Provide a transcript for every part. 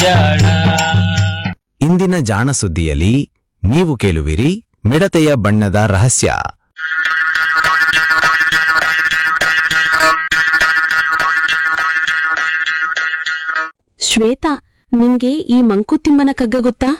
ಜಾಣ ಇಂದಿನ ಜಾಣ ಸುದ್ದಿಯಲ್ಲಿ ನೀವು ಕೇಳುವಿರಿ ಮಿಡತೆಯ ಬಣ್ಣದ ರಹಸ್ಯ ಶ್ವೇತಾ ನಿಂಗೆ ಈ ಮಂಕುತಿಮ್ಮನ ಕಗ್ಗ ಗೊತ್ತಾ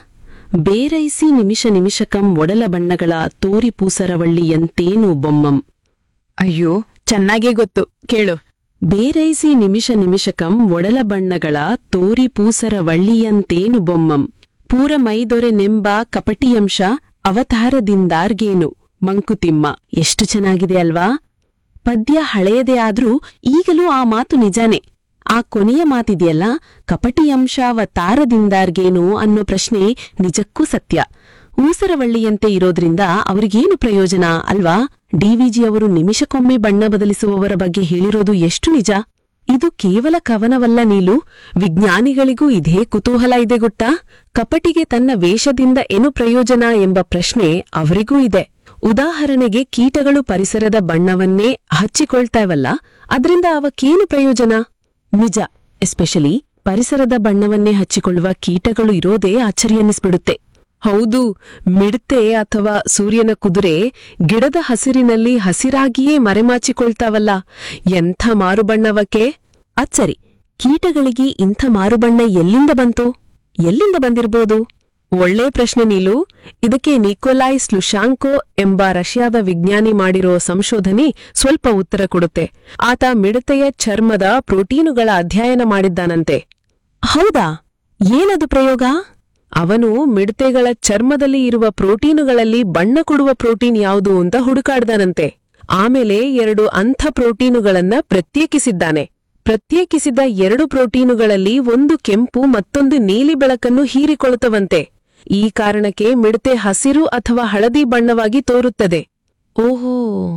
ಬೇರೈಸಿ ನಿಮಿಷ ನಿಮಿಷಕಂ ಒಡಲ ಬಣ್ಣಗಳ ತೋರಿ ಪೂಸರವಳ್ಳಿಯಂತೇನು ಬೊಮ್ಮಂ ಅಯ್ಯೋ ಚೆನ್ನಾಗೇ ಗೊತ್ತು ಕೇಳು ಬೇರೈಸಿ ನಿಮಿಷ ನಿಮಿಷಕಂ ಒಡಲ ಬಣ್ಣಗಳ ತೋರಿ ಪೂಸರವಳ್ಳಿಯಂತೇನು ಬೊಮ್ಮಂ ಪೂರ ಮೈದೊರೆ ನೆಂಬ ಕಪಟಿಯಂಶ ಅವತಾರದಿಂದಾರ್ಗೇನು ಮಂಕುತಿಮ್ಮ ಎಷ್ಟು ಚೆನ್ನಾಗಿದೆ ಅಲ್ವಾ ಪದ್ಯ ಹಳೆಯದೇ ಆದ್ರೂ ಈಗಲೂ ಆ ಮಾತು ನಿಜಾನೇ ಆ ಕೊನೆಯ ಮಾತಿದೆಯಲ್ಲ ಕಪಟಿ ಅಂಶಾವತಾರದಿಂದಾರ್ಗೇನು ಅನ್ನೋ ಪ್ರಶ್ನೆ ನಿಜಕ್ಕೂ ಸತ್ಯ ಊಸರವಳ್ಳಿಯಂತೆ ಇರೋದ್ರಿಂದ ಅವ್ರಿಗೇನು ಪ್ರಯೋಜನ ಅಲ್ವಾ ಡಿವಿಜಿ ಅವರು ನಿಮಿಷಕ್ಕೊಮ್ಮೆ ಬಣ್ಣ ಬದಲಿಸುವವರ ಬಗ್ಗೆ ಹೇಳಿರೋದು ಎಷ್ಟು ನಿಜ ಇದು ಕೇವಲ ಕವನವಲ್ಲ ನೀಲು ವಿಜ್ಞಾನಿಗಳಿಗೂ ಇದೇ ಕುತೂಹಲ ಇದೆ ಗೊತ್ತಾ ಕಪಟಿಗೆ ತನ್ನ ವೇಷದಿಂದ ಏನು ಪ್ರಯೋಜನ ಎಂಬ ಪ್ರಶ್ನೆ ಅವರಿಗೂ ಇದೆ ಉದಾಹರಣೆಗೆ ಕೀಟಗಳು ಪರಿಸರದ ಬಣ್ಣವನ್ನೇ ಹಚ್ಚಿಕೊಳ್ತಾವಲ್ಲ ಅದರಿಂದ ಅವಕ್ಕೇನು ಪ್ರಯೋಜನ ನಿಜ ಎಸ್ಪೆಷಲಿ ಪರಿಸರದ ಬಣ್ಣವನ್ನೇ ಹಚ್ಚಿಕೊಳ್ಳುವ ಕೀಟಗಳು ಇರೋದೇ ಅಚ್ಚರಿಯನ್ನಿಸ್ಬಿಡುತ್ತೆ ಹೌದು ಮಿಡತೆ ಅಥವಾ ಸೂರ್ಯನ ಕುದುರೆ ಗಿಡದ ಹಸಿರಿನಲ್ಲಿ ಹಸಿರಾಗಿಯೇ ಮರೆಮಾಚಿಕೊಳ್ತಾವಲ್ಲ ಎಂಥ ಮಾರುಬಣ್ಣವಕ್ಕೆ ಅಚ್ಚರಿ ಕೀಟಗಳಿಗೆ ಇಂಥ ಮಾರುಬಣ್ಣ ಎಲ್ಲಿಂದ ಬಂತು ಎಲ್ಲಿಂದ ಬಂದಿರ್ಬೋದು ಒಳ್ಳೆ ಪ್ರಶ್ನೆ ನೀಲು ಇದಕ್ಕೆ ನಿಕೋಲಾಯ್ ಸ್ಲುಶಾಂಕೋ ಎಂಬ ರಷ್ಯಾದ ವಿಜ್ಞಾನಿ ಮಾಡಿರೋ ಸಂಶೋಧನೆ ಸ್ವಲ್ಪ ಉತ್ತರ ಕೊಡುತ್ತೆ ಆತ ಮಿಡತೆಯ ಚರ್ಮದ ಪ್ರೋಟೀನುಗಳ ಅಧ್ಯಯನ ಮಾಡಿದ್ದಾನಂತೆ ಹೌದಾ ಏನದು ಪ್ರಯೋಗ ಅವನು ಮಿಡತೆಗಳ ಚರ್ಮದಲ್ಲಿ ಇರುವ ಪ್ರೋಟೀನುಗಳಲ್ಲಿ ಬಣ್ಣ ಕೊಡುವ ಪ್ರೋಟೀನ್ ಯಾವುದು ಅಂತ ಹುಡುಕಾಡ್ದಾನಂತೆ ಆಮೇಲೆ ಎರಡು ಅಂಥ ಪ್ರೋಟೀನುಗಳನ್ನ ಪ್ರತ್ಯೇಕಿಸಿದ್ದಾನೆ ಪ್ರತ್ಯೇಕಿಸಿದ ಎರಡು ಪ್ರೋಟೀನುಗಳಲ್ಲಿ ಒಂದು ಕೆಂಪು ಮತ್ತೊಂದು ನೀಲಿ ಬೆಳಕನ್ನು ಹೀರಿಕೊಳ್ಳುತ್ತವಂತೆ ಈ ಕಾರಣಕ್ಕೆ ಮಿಡತೆ ಹಸಿರು ಅಥವಾ ಹಳದಿ ಬಣ್ಣವಾಗಿ ತೋರುತ್ತದೆ ಓಹೋ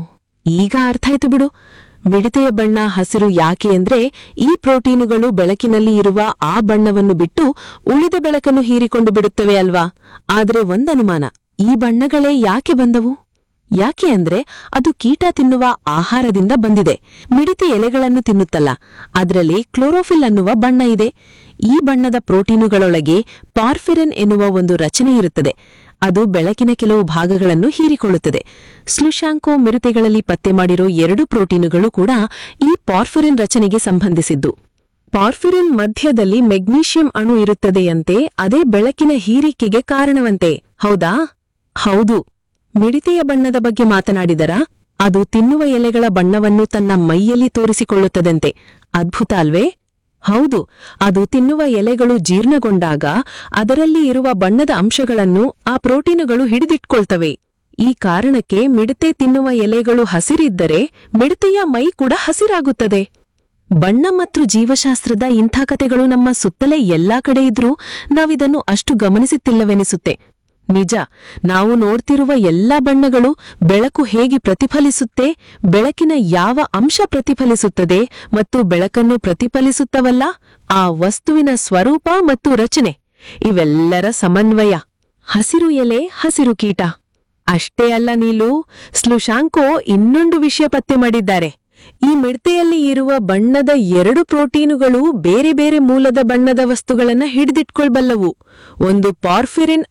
ಈಗ ಅರ್ಥ ಆಯ್ತು ಬಿಡು ಮಿಡತೆಯ ಬಣ್ಣ ಹಸಿರು ಯಾಕೆ ಅಂದ್ರೆ ಈ ಪ್ರೋಟೀನುಗಳು ಬೆಳಕಿನಲ್ಲಿ ಇರುವ ಆ ಬಣ್ಣವನ್ನು ಬಿಟ್ಟು ಉಳಿದ ಬೆಳಕನ್ನು ಹೀರಿಕೊಂಡು ಬಿಡುತ್ತವೆ ಅಲ್ವಾ ಆದ್ರೆ ಒಂದನುಮಾನ ಈ ಬಣ್ಣಗಳೇ ಯಾಕೆ ಬಂದವು ಯಾಕೆ ಅಂದ್ರೆ ಅದು ಕೀಟ ತಿನ್ನುವ ಆಹಾರದಿಂದ ಬಂದಿದೆ ಮಿಡತೆ ಎಲೆಗಳನ್ನು ತಿನ್ನುತ್ತಲ್ಲ ಅದರಲ್ಲಿ ಕ್ಲೋರೋಫಿಲ್ ಅನ್ನುವ ಬಣ್ಣ ಇದೆ ಈ ಬಣ್ಣದ ಪ್ರೋಟೀನುಗಳೊಳಗೆ ಪಾರ್ಫಿರಿನ್ ಎನ್ನುವ ಒಂದು ರಚನೆ ಇರುತ್ತದೆ ಅದು ಬೆಳಕಿನ ಕೆಲವು ಭಾಗಗಳನ್ನು ಹೀರಿಕೊಳ್ಳುತ್ತದೆ ಸ್ಲುಶಾಂಕೋ ಮಿಡತೆಗಳಲ್ಲಿ ಪತ್ತೆ ಮಾಡಿರೋ ಎರಡು ಪ್ರೋಟೀನುಗಳು ಕೂಡ ಈ ಪಾರ್ಫಿರಿನ್ ರಚನೆಗೆ ಸಂಬಂಧಿಸಿದ್ದು ಪಾರ್ಫಿರಿನ್ ಮಧ್ಯದಲ್ಲಿ ಮೆಗ್ನೀಷಿಯಂ ಅಣು ಇರುತ್ತದೆಯಂತೆ ಅದೇ ಬೆಳಕಿನ ಹೀರಿಕೆಗೆ ಕಾರಣವಂತೆ ಹೌದಾ ಹೌದು ಮಿಡಿತೆಯ ಬಣ್ಣದ ಬಗ್ಗೆ ಮಾತನಾಡಿದರಾ ಅದು ತಿನ್ನುವ ಎಲೆಗಳ ಬಣ್ಣವನ್ನು ತನ್ನ ಮೈಯಲ್ಲಿ ತೋರಿಸಿಕೊಳ್ಳುತ್ತದಂತೆ ಅದ್ಭುತ ಅಲ್ವೇ ಹೌದು ಅದು ತಿನ್ನುವ ಎಲೆಗಳು ಜೀರ್ಣಗೊಂಡಾಗ ಅದರಲ್ಲಿ ಇರುವ ಬಣ್ಣದ ಅಂಶಗಳನ್ನು ಆ ಪ್ರೋಟೀನುಗಳು ಹಿಡಿದಿಟ್ಕೊಳ್ತವೆ ಈ ಕಾರಣಕ್ಕೆ ಮಿಡತೆ ತಿನ್ನುವ ಎಲೆಗಳು ಹಸಿರಿದ್ದರೆ ಮಿಡತೆಯ ಮೈ ಕೂಡ ಹಸಿರಾಗುತ್ತದೆ ಬಣ್ಣ ಮತ್ತು ಜೀವಶಾಸ್ತ್ರದ ಇಂಥ ಕಥೆಗಳು ನಮ್ಮ ಸುತ್ತಲೇ ಎಲ್ಲಾ ಕಡೆ ಇದ್ರೂ ನಾವಿದನ್ನು ಅಷ್ಟು ಗಮನಿಸುತ್ತಿಲ್ಲವೆನಿಸುತ್ತೆ ನಿಜ ನಾವು ನೋಡ್ತಿರುವ ಎಲ್ಲಾ ಬಣ್ಣಗಳು ಬೆಳಕು ಹೇಗೆ ಪ್ರತಿಫಲಿಸುತ್ತೆ ಬೆಳಕಿನ ಯಾವ ಅಂಶ ಪ್ರತಿಫಲಿಸುತ್ತದೆ ಮತ್ತು ಬೆಳಕನ್ನು ಪ್ರತಿಫಲಿಸುತ್ತವಲ್ಲ ಆ ವಸ್ತುವಿನ ಸ್ವರೂಪ ಮತ್ತು ರಚನೆ ಇವೆಲ್ಲರ ಸಮನ್ವಯ ಹಸಿರು ಎಲೆ ಹಸಿರು ಕೀಟ ಅಷ್ಟೇ ಅಲ್ಲ ನೀಲು ಸ್ಲುಶಾಂಕೋ ಇನ್ನೊಂದು ವಿಷಯ ಪತ್ತೆ ಮಾಡಿದ್ದಾರೆ ಈ ಮಿಡತೆಯಲ್ಲಿ ಇರುವ ಬಣ್ಣದ ಎರಡು ಪ್ರೋಟೀನುಗಳು ಬೇರೆ ಬೇರೆ ಮೂಲದ ಬಣ್ಣದ ವಸ್ತುಗಳನ್ನ ಹಿಡಿದಿಟ್ಕೊಳ್ಬಲ್ಲವು ಒಂದು ಪಾರ್ಫಿರಿನ್